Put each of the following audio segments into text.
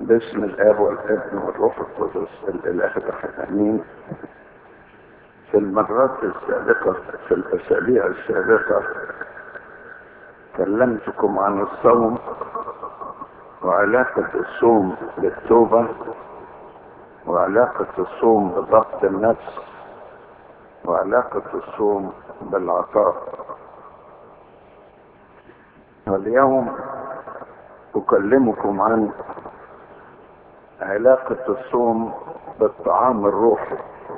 باسم الاب والابن والروح القدس الاله الواحد امين في المرات السابقة في الأسابيع السابقة كلمتكم عن الصوم وعلاقة الصوم بالتوبة وعلاقة الصوم بضبط النفس وعلاقة الصوم بالعطاء واليوم أكلمكم عن علاقة الصوم بالطعام الروحي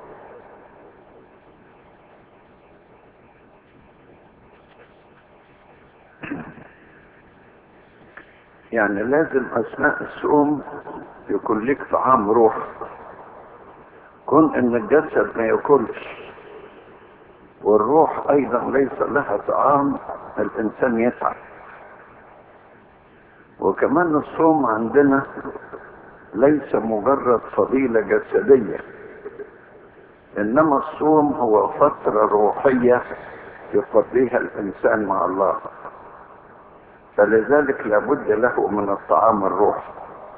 يعني لازم أثناء الصوم يكون لك طعام روحي كون ان الجسد ما ياكلش والروح ايضا ليس لها طعام الانسان يتعب وكمان الصوم عندنا ليس مجرد فضيلة جسدية انما الصوم هو فترة روحية يقضيها الانسان مع الله فلذلك لابد له من الطعام الروحي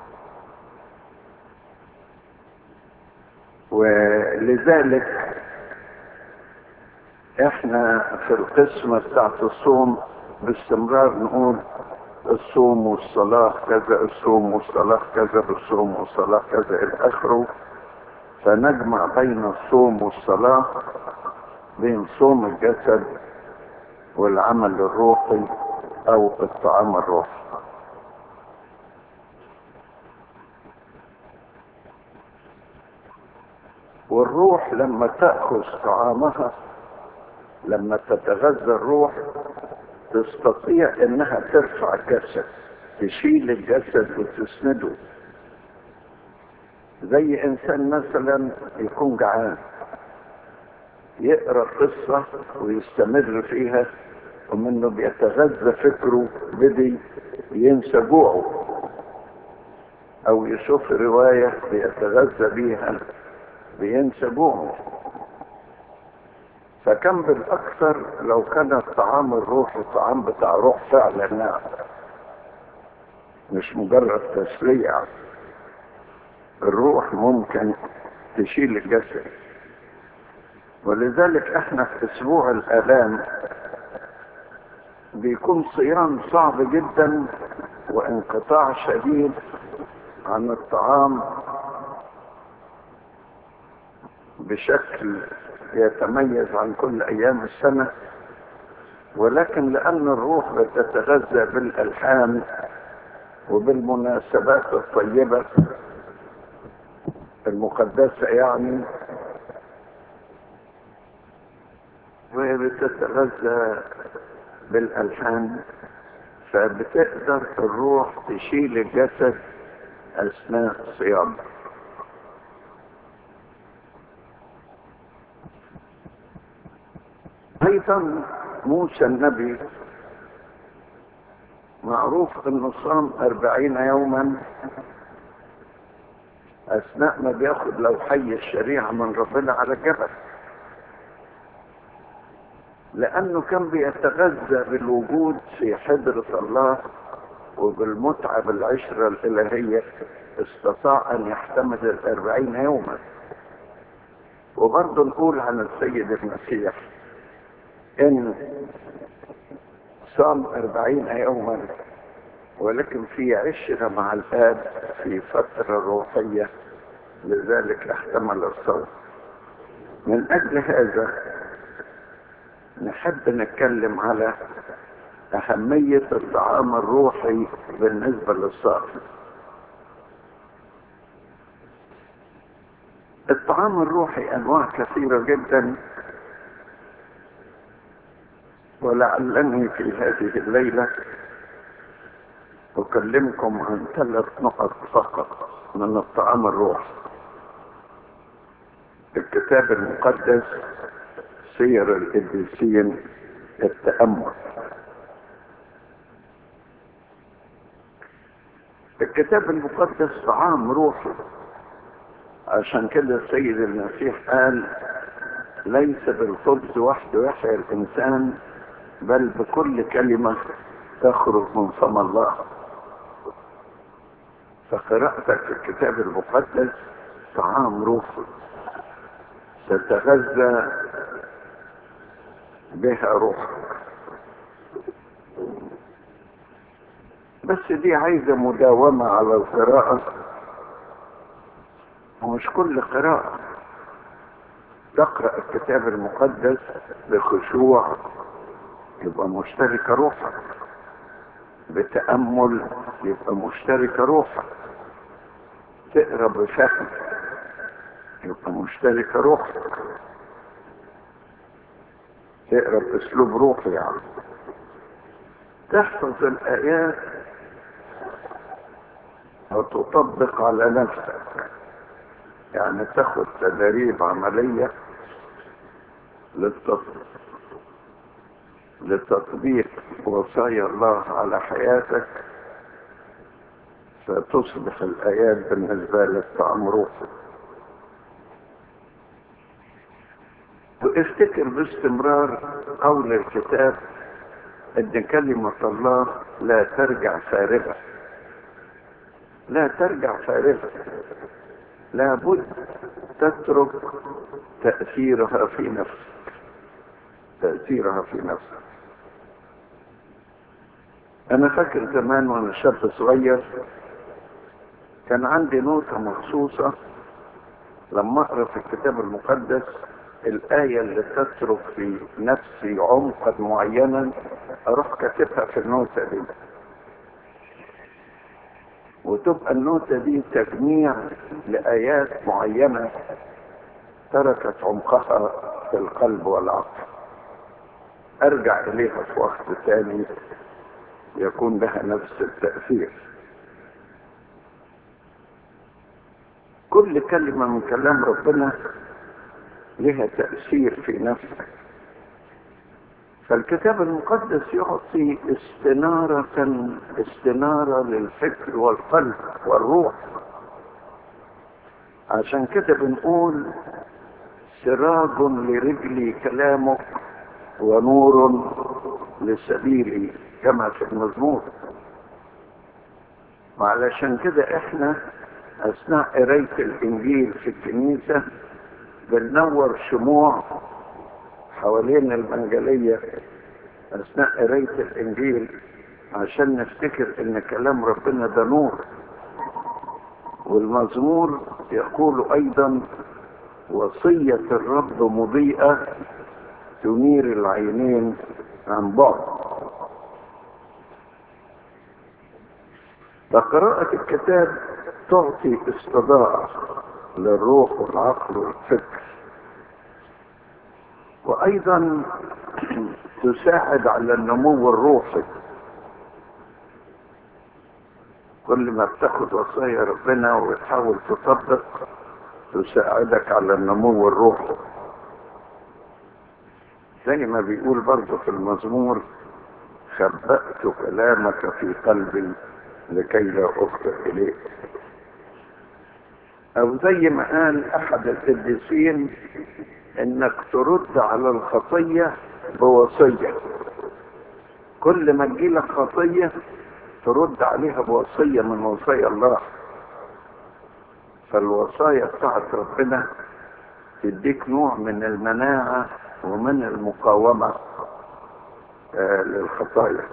ولذلك احنا في القسمة بتاعت الصوم باستمرار نقول الصوم والصلاة كذا الصوم والصلاة كذا الصوم والصلاة كذا إلى آخره فنجمع بين الصوم والصلاة بين صوم الجسد والعمل الروحي أو الطعام الروحي والروح لما تأخذ طعامها لما تتغذى الروح تستطيع انها ترفع الجسد تشيل الجسد وتسنده زي انسان مثلا يكون جعان يقرا قصه ويستمر فيها ومنه بيتغذى فكره بدي ينسى جوعه او يشوف روايه بيتغذى بيها بينسى جوعه فكم بالاكثر لو كان الطعام الروحي الطعام بتاع روح فعلا نعم مش مجرد تسليع الروح ممكن تشيل الجسد ولذلك احنا في اسبوع الالام بيكون صيام صعب جدا وانقطاع شديد عن الطعام بشكل يتميز عن كل ايام السنة ولكن لان الروح بتتغذى بالالحان وبالمناسبات الطيبة المقدسة يعني وهي بتتغذى بالالحان فبتقدر الروح تشيل الجسد اثناء الصيام ايضا موسى النبي معروف انه صام اربعين يوما اثناء ما بياخد لو حي الشريعة من ربنا على الجبل لانه كان بيتغذى بالوجود في حضرة الله وبالمتعة بالعشرة الالهية استطاع ان يحتمل الاربعين يوما وبرضه نقول عن السيد المسيح ان صام أربعين يوما ولكن في عشرة مع الآب في فترة روحية لذلك احتمل الصوم من أجل هذا نحب نتكلم على أهمية الطعام الروحي بالنسبة للصائم الطعام الروحي أنواع كثيرة جدا ولعلني في هذه الليلة أكلمكم عن ثلاث نقط فقط من الطعام الروحي الكتاب المقدس سير القديسين التأمل الكتاب المقدس طعام روحي عشان كده السيد المسيح قال ليس بالخبز وحده يحيا الإنسان بل بكل كلمة تخرج من فم الله فقراءتك في الكتاب المقدس طعام روحي تتغذى بها روحك بس دي عايزة مداومة على القراءة ومش كل قراءة تقرأ الكتاب المقدس بخشوع يبقى مشتركة روحك بتأمل يبقى مشتركة روحك تقرأ بفهم يبقى مشتركة روحك تقرأ بأسلوب روحي يعني تحفظ الآيات وتطبق على نفسك يعني تاخد تدريب عملية للتطبيق لتطبيق وصايا الله على حياتك فتصبح الآيات بالنسبة لك طعم روحي وافتكر باستمرار قول الكتاب ان كلمة الله لا ترجع فارغة لا ترجع فارغة لابد تترك تأثيرها في نفسك تأثيرها في نفسك أنا فاكر زمان وأنا شاب صغير كان عندي نوتة مخصوصة لما أقرأ في الكتاب المقدس الآية اللي تترك في نفسي عمقا معينا أروح كاتبها في النوتة دي وتبقى النوتة دي تجميع لآيات معينة تركت عمقها في القلب والعقل أرجع إليها في وقت ثاني يكون لها نفس التأثير كل كلمة من كلام ربنا لها تأثير في نفسك فالكتاب المقدس يعطي استنارة استنارة للفكر والقلب والروح عشان كده بنقول سراج لرجلي كلامك ونور لسبيلي كما في المزمور وعلشان كده احنا اثناء قرايه الانجيل في الكنيسه بننور شموع حوالين المنجليه اثناء قرايه الانجيل عشان نفتكر ان كلام ربنا ده نور والمزمور يقول ايضا وصيه الرب مضيئه تنير العينين عن بعد فقراءة الكتاب تعطي استضاءة للروح والعقل والفكر وأيضا تساعد على النمو الروحي كل ما بتاخد وصايا ربنا وتحاول تطبق تساعدك على النمو الروحي زي ما بيقول برضه في المزمور خبأت كلامك في قلبي لكي لا أخطئ إليك أو زي ما قال أحد القديسين إنك ترد على الخطية بوصية كل ما تجيلك خطية ترد عليها بوصية من وصايا الله فالوصايا بتاعت ربنا تديك نوع من المناعة ومن المقاومة آه للخطايا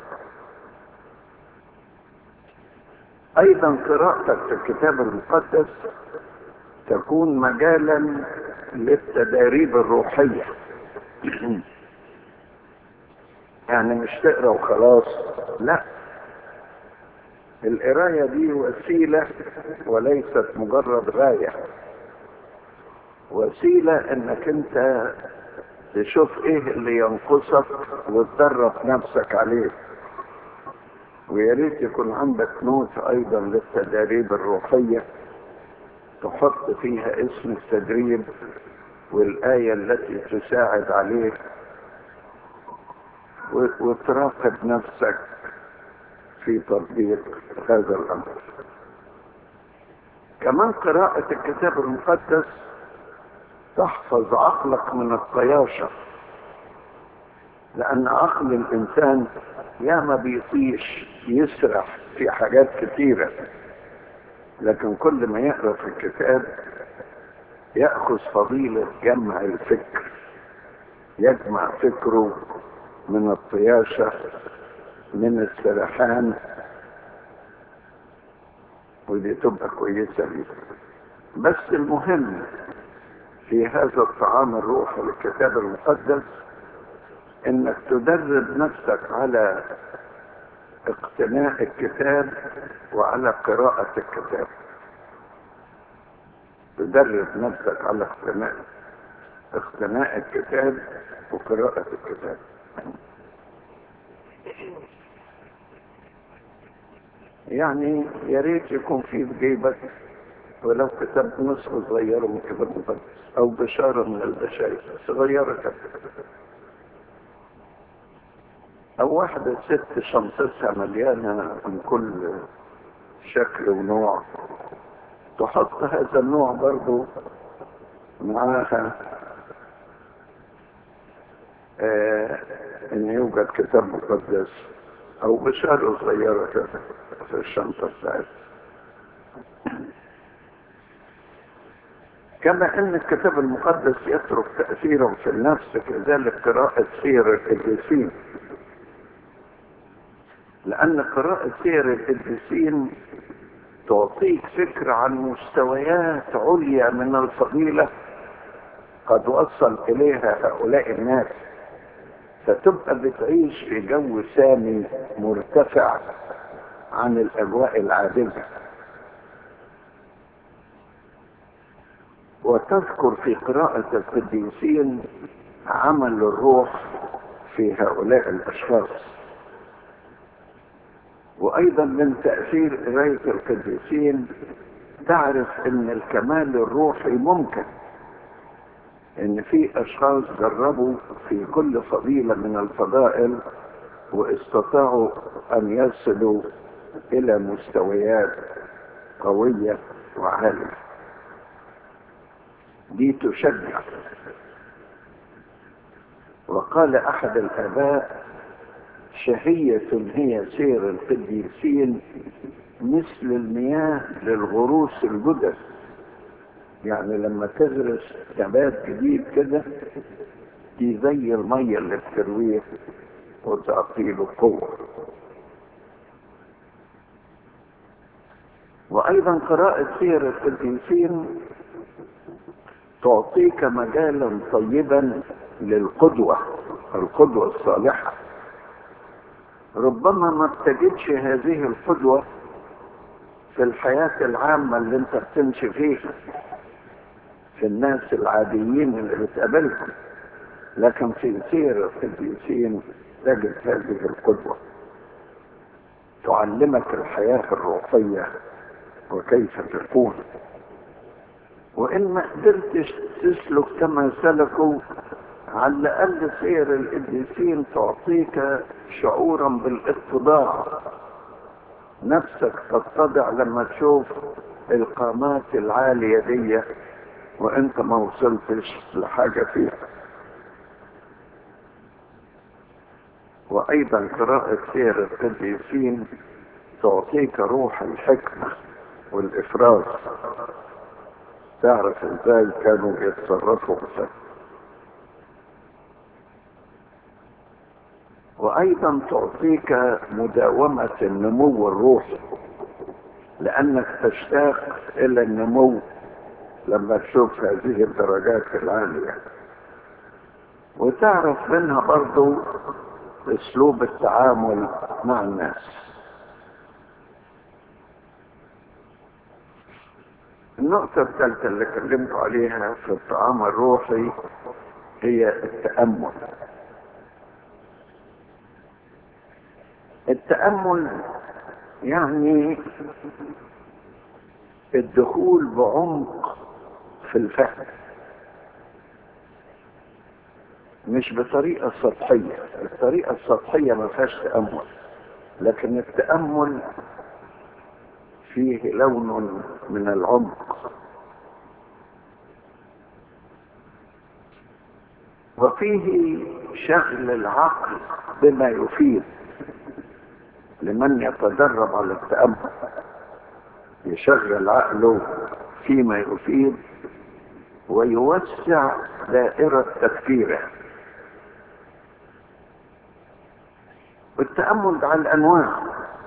ايضا قراءتك في الكتاب المقدس تكون مجالا للتداريب الروحية يعني مش تقرا وخلاص لا القراية دي وسيلة وليست مجرد غاية وسيلة انك انت تشوف ايه اللي ينقصك وتدرب نفسك عليه ويا ريت يكون عندك نوت ايضا للتدريب الروحية تحط فيها اسم التدريب والآية التي تساعد عليه وتراقب نفسك في تطبيق هذا الأمر كمان قراءة الكتاب المقدس تحفظ عقلك من الطياشة لأن عقل الإنسان ياما بيطيش يسرح في حاجات كتيرة لكن كل ما يقرأ في الكتاب يأخذ فضيلة جمع الفكر يجمع فكره من الطياشة من السرحان ودي تبقى كويسة ليه بس المهم في هذا الطعام الروحي للكتاب المقدس انك تدرب نفسك على اقتناء الكتاب وعلى قراءة الكتاب تدرب نفسك على اقتناء اقتناء الكتاب وقراءة الكتاب يعني يا ريت يكون في جيبك ولو كتبت نسخة صغيرة من كتاب مقدس أو بشارة من البشائر صغيرة كده أو واحدة ست شنطتها مليانة من كل شكل ونوع تحط هذا النوع برضو معاها آه ان يوجد كتاب مقدس او بشارة صغيرة كده في الشنطة بتاعتها كما ان الكتاب المقدس يترك تأثيرا في النفس كذلك قراءة سير القديسين لان قراءة سير القديسين تعطيك فكرة عن مستويات عليا من الفضيلة قد وصل إليها هؤلاء الناس فتبقى بتعيش في جو سامي مرتفع عن الأجواء العادية وتذكر في قراءة القديسين عمل الروح في هؤلاء الأشخاص وأيضا من تأثير قراية القديسين تعرف أن الكمال الروحي ممكن أن في أشخاص جربوا في كل فضيلة من الفضائل واستطاعوا أن يصلوا إلى مستويات قوية وعالية دي تشجع وقال أحد الآباء شهية هي سير القديسين مثل المياه للغروس الجدد يعني لما تغرس نبات جديد كده دي زي المية اللي بترويه وتعطيله قوة وأيضا قراءة سير القديسين تعطيك مجالا طيبا للقدوة القدوة الصالحة ربما ما بتجدش هذه القدوة في الحياة العامة اللي انت بتمشي فيها في الناس العاديين اللي بتقابلهم لكن في سير القديسين تجد هذه القدوة تعلمك الحياة الروحية وكيف تكون وإن ما قدرتش تسلك كما سلكوا على الأقل سير القديسين تعطيك شعورا بالاتضاع نفسك تتضع لما تشوف القامات العالية دي وانت ما وصلتش لحاجة فيها وايضا قراءة سير القديسين تعطيك روح الحكمة والافراز تعرف ازاي كانوا يتصرفوا مثلا وايضا تعطيك مداومة النمو الروحي لانك تشتاق الى النمو لما تشوف هذه الدرجات العالية وتعرف منها برضو اسلوب التعامل مع الناس النقطة الثالثة اللي كلمت عليها في الطعام الروحي هي التأمل التأمل يعني الدخول بعمق في الفهم مش بطريقة سطحية الطريقة السطحية ما فيهاش تأمل لكن التأمل فيه لون من العمق وفيه شغل العقل بما يفيد لمن يتدرب على التأمل يشغل عقله فيما يفيد ويوسع دائرة تفكيره والتأمل على الأنواع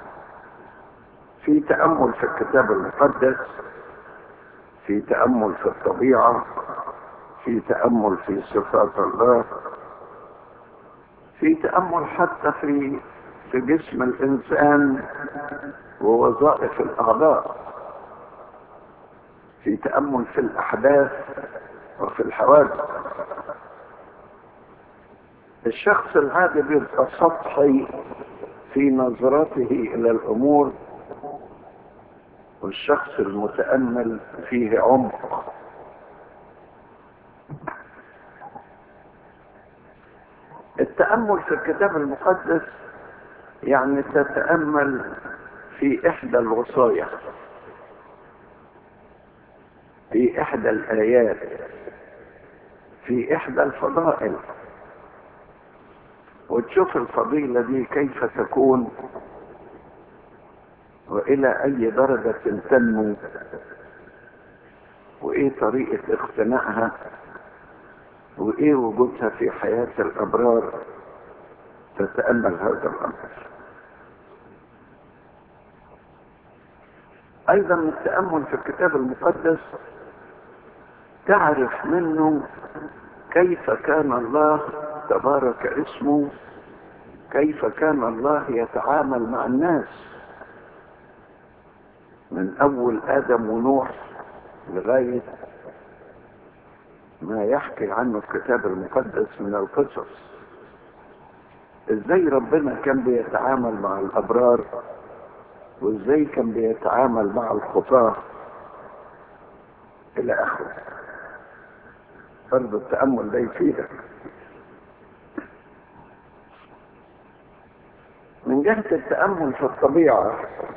في تأمل في الكتاب المقدس في تأمل في الطبيعة في تأمل في صفات الله في تأمل حتى في في جسم الإنسان ووظائف الأعضاء في تأمل في الأحداث وفي الحوادث الشخص العادي بيبقى سطحي في نظرته إلى الأمور والشخص المتأمل فيه عمق التأمل في الكتاب المقدس يعني تتأمل في إحدى الوصايا في إحدى الآيات في إحدى الفضائل وتشوف الفضيلة دي كيف تكون وإلى أي درجة تنمو وإيه طريقة اقتناعها وإيه وجودها في حياة الأبرار تتأمل هذا الأمر أيضا التأمل في الكتاب المقدس تعرف منه كيف كان الله تبارك اسمه كيف كان الله يتعامل مع الناس من أول آدم ونوح لغاية ما يحكي عنه الكتاب المقدس من القصص ازاي ربنا كان بيتعامل مع الأبرار وازاي كان بيتعامل مع الخطاة إلى آخره فرض التأمل ده يفيدك من جهة التأمل في الطبيعة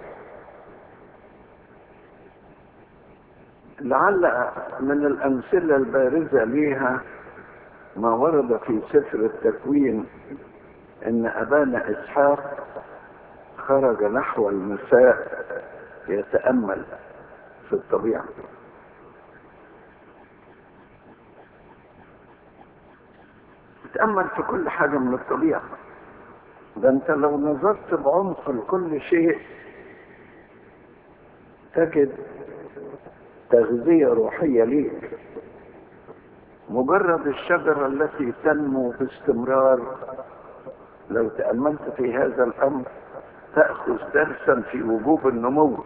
لعل من الأمثلة البارزة ليها ما ورد في سفر التكوين إن أبانا إسحاق خرج نحو المساء يتأمل في الطبيعة تأمل في كل حاجة من الطبيعة ده انت لو نظرت بعمق لكل شيء تجد تغذية روحية ليك مجرد الشجرة التي تنمو باستمرار لو تأملت في هذا الأمر تأخذ درسا في وجوب النمو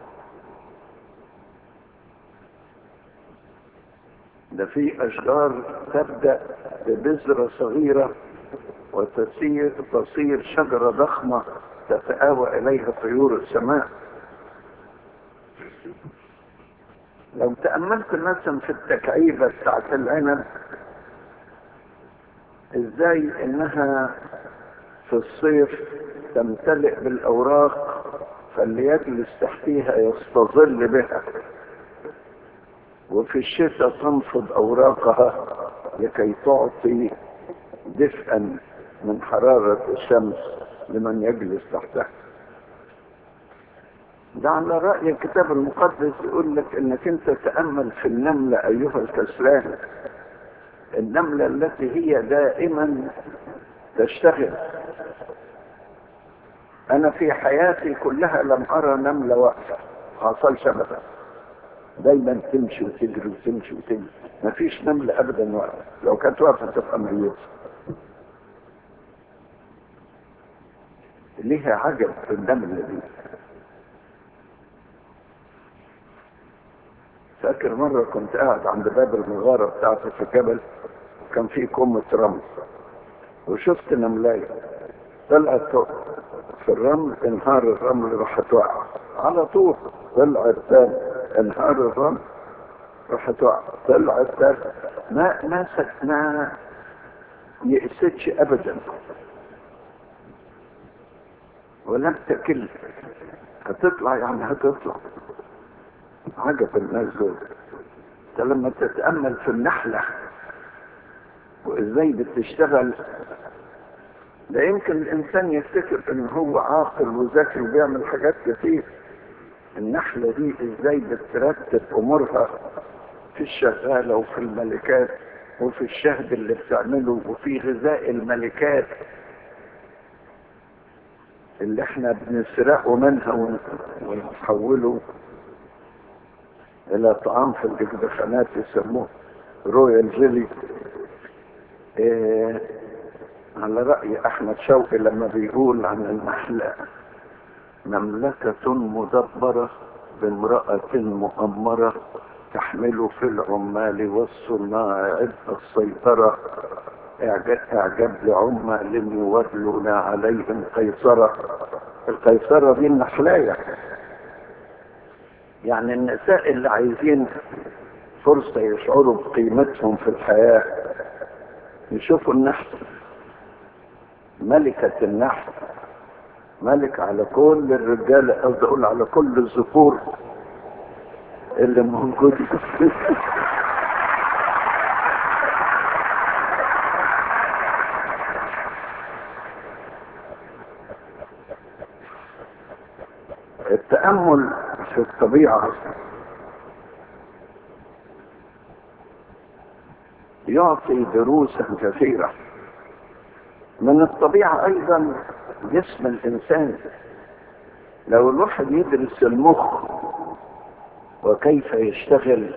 ده في أشجار تبدأ ببذرة صغيرة وتصير تصير شجرة ضخمة تتآوى إليها طيور السماء لو تأملت مثلا في التكعيبة بتاعت العنب ازاي انها في الصيف تمتلئ بالاوراق فاللي يجلس تحتيها يستظل بها وفي الشتاء تنفض اوراقها لكي تعطي دفئا من حرارة الشمس لمن يجلس تحتها ده على رأي الكتاب المقدس يقول لك انك انت تأمل في النملة ايها الكسلان النملة التي هي دائما تشتغل انا في حياتي كلها لم ارى نملة واقفة حصلش ابدا دايما تمشي وتجري وتمشي وتجري مفيش نملة ابدا واقفة لو كانت واقفة تبقى ميتة ليها عجب في النملة دي فاكر مرة كنت قاعد عند باب المغارة بتاعتي في جبل كان في كومة رمل وشفت نملاية طلعت فوق في الرمل انهار الرمل راحت واقعة على طول طلعت تاني انهار الرمل راحت واقعة طلعت تاني ما ما سك- ما يأستش ابدا ولم تكل هتطلع يعني هتطلع عجب الناس دول انت لما تتأمل في النحلة وازاي بتشتغل ده يمكن الانسان يفتكر ان هو عاقل وذكي وبيعمل حاجات كتير النحلة دي ازاي بترتب امورها في الشغالة وفي الملكات وفي الشهد اللي بتعمله وفي غذاء الملكات اللي احنا بنسرقه منها ونحوله الى طعام في الدخانات يسموه رويال جيلي إيه على رأي احمد شوقي لما بيقول عن النحلة مملكة مدبرة بامرأة مؤمرة تحمل في العمال والصناع عبء السيطرة اعجب لعمال يولون عليهم قيصرة القيصرة دي النحلاية يعني النساء اللي عايزين فرصة يشعروا بقيمتهم في الحياة يشوفوا النحل ملكة النحل ملك على كل الرجال قصدي اقول على كل الذكور اللي موجودين التأمل في الطبيعة يعطي دروسا كثيرة من الطبيعة أيضا جسم الإنسان لو الواحد يدرس المخ وكيف يشتغل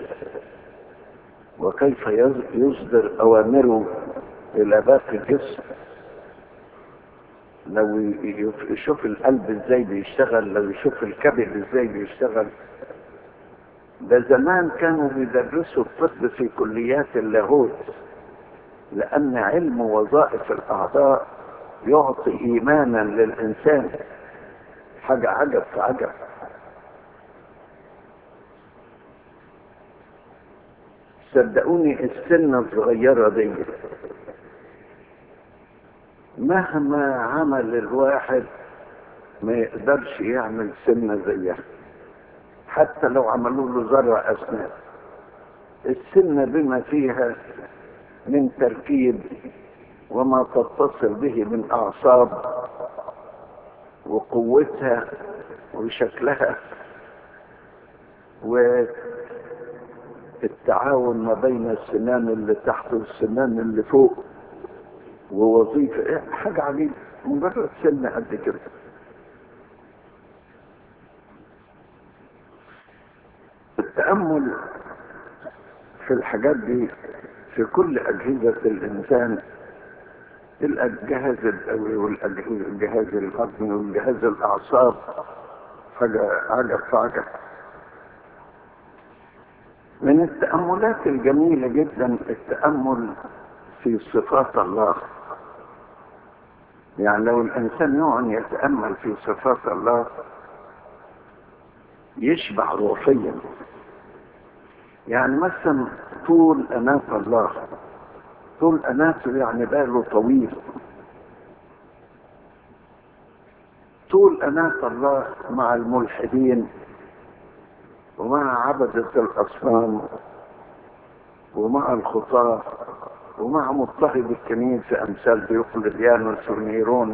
وكيف يصدر أوامره إلى باقي الجسم لو يشوف القلب ازاي بيشتغل لو يشوف الكبد ازاي بيشتغل ده زمان كانوا بيدرسوا الطب في كليات اللاهوت لأن علم وظائف الأعضاء يعطي إيمانا للإنسان حاجة عجب في عجب صدقوني السنة الصغيرة دي مهما عمل الواحد ما يقدرش يعمل سنة زيها حتى لو عملوا له زرع أسنان السنة بما فيها من تركيب وما تتصل به من أعصاب وقوتها وشكلها والتعاون ما بين السنان اللي تحت والسنان اللي فوق ووظيفة إيه حاجة عجيبة مجرد سنة قد كده التأمل في الحاجات دي في كل أجهزة الإنسان الجهاز الدوري والجهاز الهضمي والجهاز الأعصاب حاجة عجب فعجب من التأملات الجميلة جدا التأمل في صفات الله يعني لو الإنسان يقعد يتأمل في صفات الله يشبع روحيا يعني مثلا طول أناة الله طول أناته يعني باله طويل طول أناة الله مع الملحدين ومع عبدة الأصنام ومع الخطاة ومع مضطهد الكنيسة أمثال ديوقلديانوس ونيرون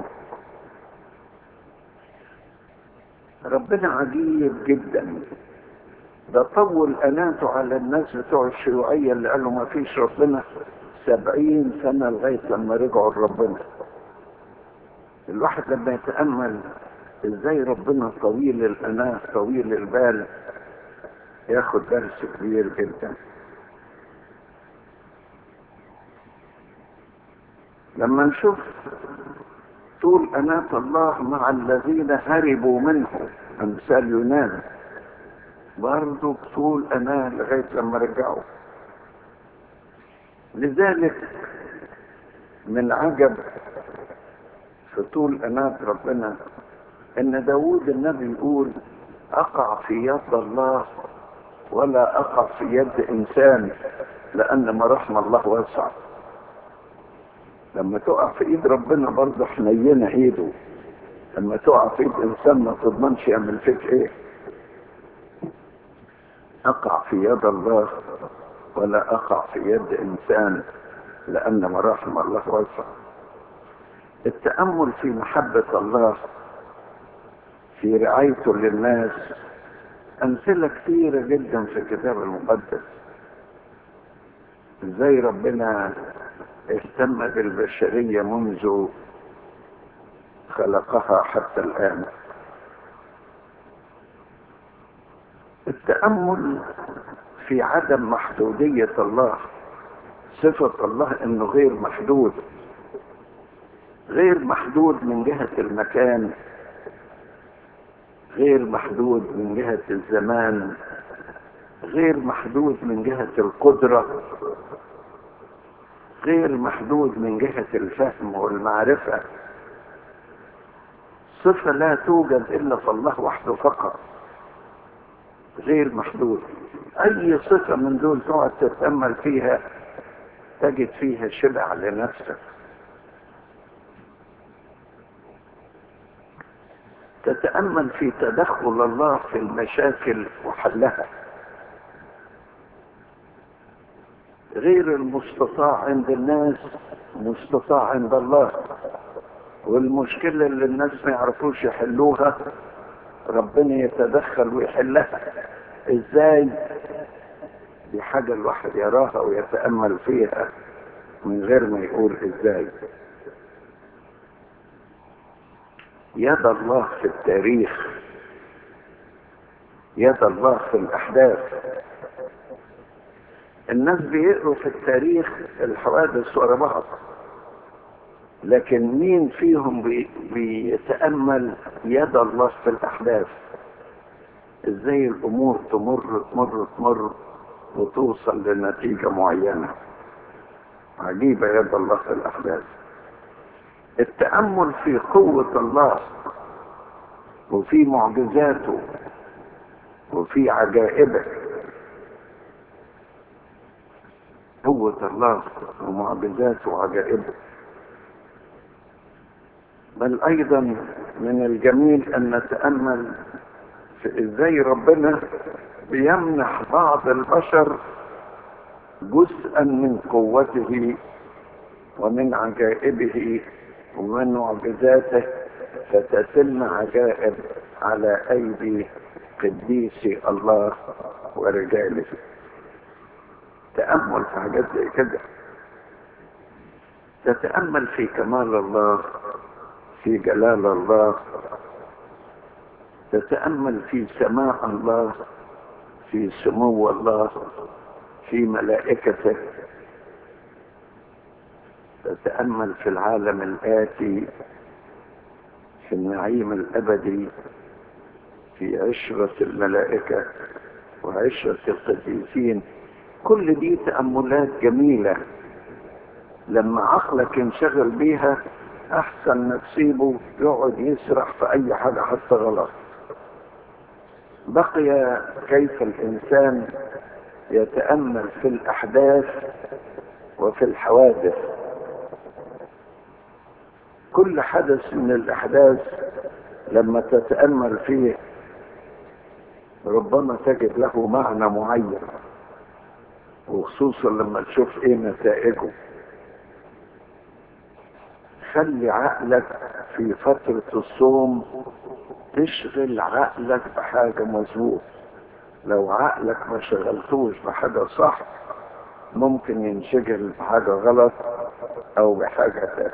ربنا عجيب جدا ده طول أناته على الناس بتوع الشيوعية اللي قالوا ما فيش ربنا سبعين سنة لغاية لما رجعوا لربنا الواحد لما يتأمل ازاي ربنا طويل الأناة طويل البال ياخد درس كبير جدا لما نشوف طول أناة الله مع الذين هربوا منه أمثال يونان برضه طول أناة لغاية لما رجعوا لذلك من عجب في طول أناة ربنا إن داود النبي يقول أقع في يد الله ولا أقع في يد إنسان لأن مراحم الله واسعة لما تقع في ايد ربنا برضه حنينة ايده لما تقع في ايد انسان ما تضمنش يعمل فيك ايه اقع في يد الله ولا اقع في يد انسان لان مراحم الله واسعة التأمل في محبة الله في رعايته للناس أمثلة كثيرة جدا في الكتاب المقدس ازاي ربنا اهتم بالبشرية منذ خلقها حتى الآن التأمل في عدم محدودية الله صفة الله انه غير محدود غير محدود من جهة المكان غير محدود من جهة الزمان غير محدود من جهة القدرة غير محدود من جهة الفهم والمعرفة صفة لا توجد إلا في الله وحده فقط غير محدود أي صفة من دول تقعد تتأمل فيها تجد فيها شبع لنفسك تتأمل في تدخل الله في المشاكل وحلها غير المستطاع عند الناس مستطاع عند الله والمشكلة اللي الناس ما يعرفوش يحلوها ربنا يتدخل ويحلها ازاي دي حاجة الواحد يراها ويتأمل فيها من غير ما يقول ازاي يد الله في التاريخ يد الله في الأحداث الناس بيقروا في التاريخ الحوادث ورا بعض لكن مين فيهم بي بيتأمل يد الله في الأحداث ازاي الأمور تمر تمر تمر وتوصل لنتيجة معينة عجيبة يد الله في الأحداث التأمل في قوة الله وفي معجزاته وفي عجائبه قوة الله ومعجزاته وعجائبه بل أيضا من الجميل أن نتأمل في إزاي ربنا بيمنح بعض البشر جزءا من قوته ومن عجائبه ومن معجزاته فتتم عجائب على أيدي قديسي الله ورجاله تأمل في حاجات زي كده تتأمل في كمال الله في جلال الله تتأمل في سماء الله في سمو الله في ملائكته تتأمل في العالم الآتي في النعيم الأبدي في عشرة الملائكة وعشرة القديسين كل دي تأملات جميلة لما عقلك ينشغل بيها أحسن ما تسيبه يقعد يسرح في أي حاجة حتى غلط بقي كيف الإنسان يتأمل في الأحداث وفي الحوادث كل حدث من الأحداث لما تتأمل فيه ربما تجد له معنى معين وخصوصا لما تشوف ايه نتائجه خلي عقلك في فترة الصوم تشغل عقلك بحاجة مظبوط لو عقلك ما شغلتوش بحاجة صح ممكن ينشغل بحاجة غلط او بحاجة